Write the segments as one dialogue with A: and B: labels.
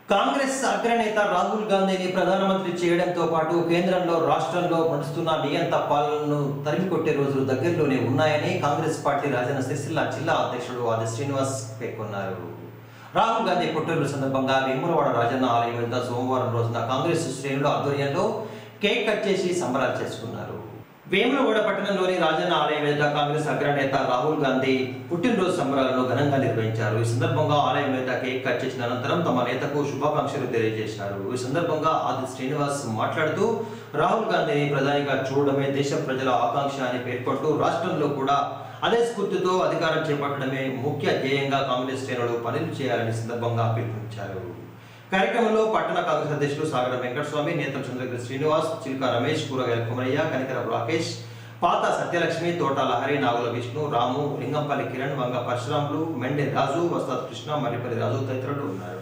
A: కాంగ్రెస్ అగ్రనేత రాహుల్ గాంధీని ప్రధానమంత్రి చేయడంతో పాటు కేంద్రంలో రాష్ట్రంలో నడుస్తున్న నియంత పాలనను తరిమికొట్టే రోజులు దగ్గరలోనే ఉన్నాయని కాంగ్రెస్ పార్టీ రాజన్న సిరిసిల్ల జిల్లా అధ్యక్షుడు ఆది శ్రీనివాస్ పేర్కొన్నారు రాహుల్ గాంధీ పుట్టినరోజు సందర్భంగా వేములవాడ రాజన్న ఆలయం వద్ద సోమవారం రోజున కాంగ్రెస్ శ్రేణుల ఆధ్వర్యంలో కేక్ కట్ చేసి సంబరాలు చేసుకున్నారు వేములవాడ పట్టణంలోని రాజన్న ఆలయం వద్ద కాంగ్రెస్ అగ్రనేత రాహుల్ గాంధీ పుట్టినరోజు సంబరాలను ఘనంగా నిర్వహించారు ఈ సందర్భంగా ఆలయం వద్ద కేక్ కట్ చేసిన అనంతరం తమ నేతకు శుభాకాంక్షలు తెలియజేశారు ఈ సందర్భంగా ఆది శ్రీనివాస్ మాట్లాడుతూ రాహుల్ గాంధీని ప్రధానిగా చూడడమే దేశ ప్రజల ఆకాంక్ష అని పేర్కొంటూ రాష్ట్రంలో కూడా అదే స్ఫూర్తితో అధికారం చేపట్టడమే ముఖ్య ధ్యేయంగా కాంగ్రెస్ శ్రేణులు పనులు చేయాలని సందర్భంగా పిలుపునిచ్చారు కార్యక్రమంలో పట్టణ కాంగ్రెస్ అధ్యక్షులు సాగర వెంకటస్వామి నేతలు చంద్రగిరి శ్రీనివాస్ చిల్క రమేష్ కూరగాయల కుమరయ్య కనికర రాకేష్ పాత సత్యలక్ష్మి తోటాల హరి నాగుల విష్ణు రాము లింగంపల్లి కిరణ్ వంగ పరశురాములు మెండే రాజు వస్తాద్ కృష్ణ మర్రిపల్లి రాజు తదితరులు ఉన్నారు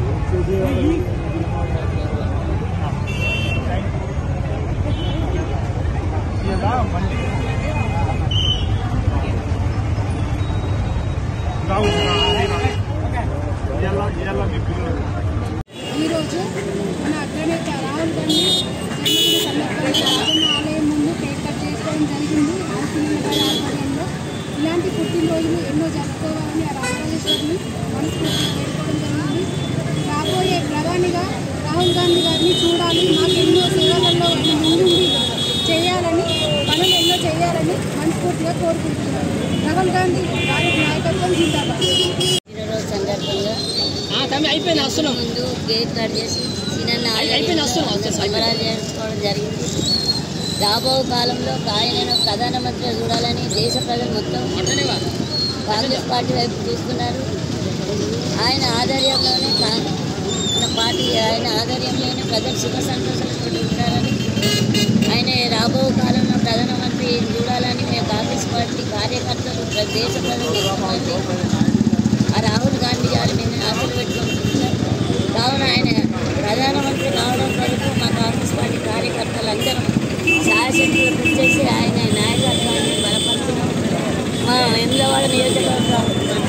B: ఈరోజు మన అగ్రనేత రాహుల్ గాంధీ జన్మదిన సందర్భంగా రాజన్న ఆలయం ముందు కేక్ కట్ చేసుకోవడం జరిగింది రాజకీయ గారి ఆధ్వర్యంలో ఇలాంటి పుట్టినరోజులు ఎన్నో జరుపుకోవాలని ఆ రాజరాజేశ్వరిని మనస్ఫూర్తిగా వేడుకోవడం జరిగింది రాబోయే ప్రధానిగా రాహుల్ గాంధీ గారిని చూడాలి మాకు ఎన్నో సేవలలో ఆయన ముందుండి చేయాలని పనులు ఎన్నో చేయాలని మనస్ఫూర్తిగా కోరుకుంటున్నాను రాహుల్ గాంధీ భారత నాయకత్వం జిందాబాద్
C: పుట్టినరోజు సందర్భంగా
D: తమ్మి అయిపోయింది వస్తున్నాం
C: ముందు కేక్ కట్ చేసి చిన్న
D: అయిపోయింది, వస్తున్నాం, వస్తున్నాం,
C: సంబరాలు చేసుకోవడం జరిగింది రాబో కాలంలో ఆయనను ప్రధానమంత్రిగా చూడాలని దేశ ప్రజలు మొత్తం కాంగ్రెస్ పార్టీ వైపు చూస్తున్నారు ఆయన ఆధ్వర్యంలోనే కా- మన పార్టీ ఆయన ఆధ్వర్యంలోనే ప్రజలు సుఖ సంతోషాలతో ఉంటారని ఆయన రాబో కాలంలో ప్రధానమంత్రి చూడాలని మేము కాంగ్రెస్ పార్టీ కార్యకర్తలు ప్ర- దేశ ప్రజలు ఎంతోమంది ఆ రాహుల్ గాంధీ గారి మీద ఆశలు పెట్టుకుంటున్నారు కావున ఆయన ప్రధానమంత్రి కావడం కొరకు మా కాంగ్రెస్ పార్టీ కార్యకర్తలందరం శాసనసభ్యులు కృషి చేసి ఆయన నాయకత్వాన్ని బలపరచడం మా ఎమ్మెల్యేవాడ నియోజకవర్గం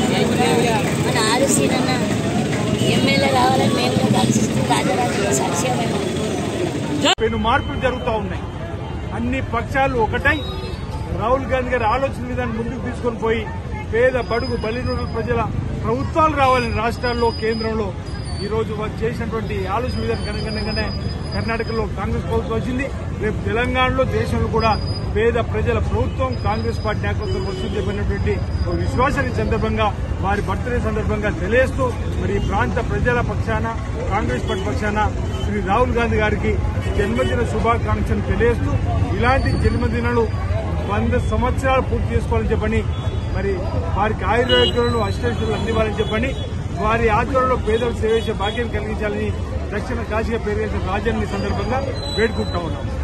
C: మన ఆదిశీనన్న ఎమ్మెల్యే కావాలని మేము కూడా కలిసిస్తూ రాజరాజు సాక్షిగా మేము
E: పెను మార్పులు జరుగుతూ ఉన్నాయి అన్ని పక్షాలు ఒకటై రాహుల్ గాంధీ గారి ఆలోచన విధానం ముందుకు తీసుకొని పోయి పేద బడుగు బలినూరు ప్రజల ప్రభుత్వాలు రావాలని రాష్ట్రాల్లో కేంద్రంలో ఈ రోజు వారు చేసినటువంటి ఆలోచన విధానం కనుగొనగానే కర్ణాటకలో కాంగ్రెస్ ప్రభుత్వం వచ్చింది రేపు తెలంగాణలో దేశంలో కూడా పేద ప్రజల ప్రభుత్వం కాంగ్రెస్ పార్టీ నాయకత్వం వస్తుంది చెప్పినటువంటి ఒక విశ్వాసాన్ని సందర్భంగా వారి బర్త్డే సందర్భంగా తెలియజేస్తూ మరి ఈ ప్రాంత ప్రజల పక్షాన కాంగ్రెస్ పార్టీ పక్షాన శ్రీ రాహుల్ గాంధీ గారికి జన్మదిన శుభాకాంక్షలు తెలియజేస్తూ ఇలాంటి జన్మదినాలు వంద సంవత్సరాలు పూర్తి చేసుకోవాలని చెప్పని మరి వారికి ఆయుర్వేదాలను అష్టేశ్వరులు అందివ్వాలని చెప్పని వారి ఆధ్వర్యంలో పేదలకు సేవ చేసే భాగ్యం కలిగించాలని దక్షిణ కాశీగా పేరు రాజన్ని సందర్భంగా వేడుకుంటా ఉన్నాం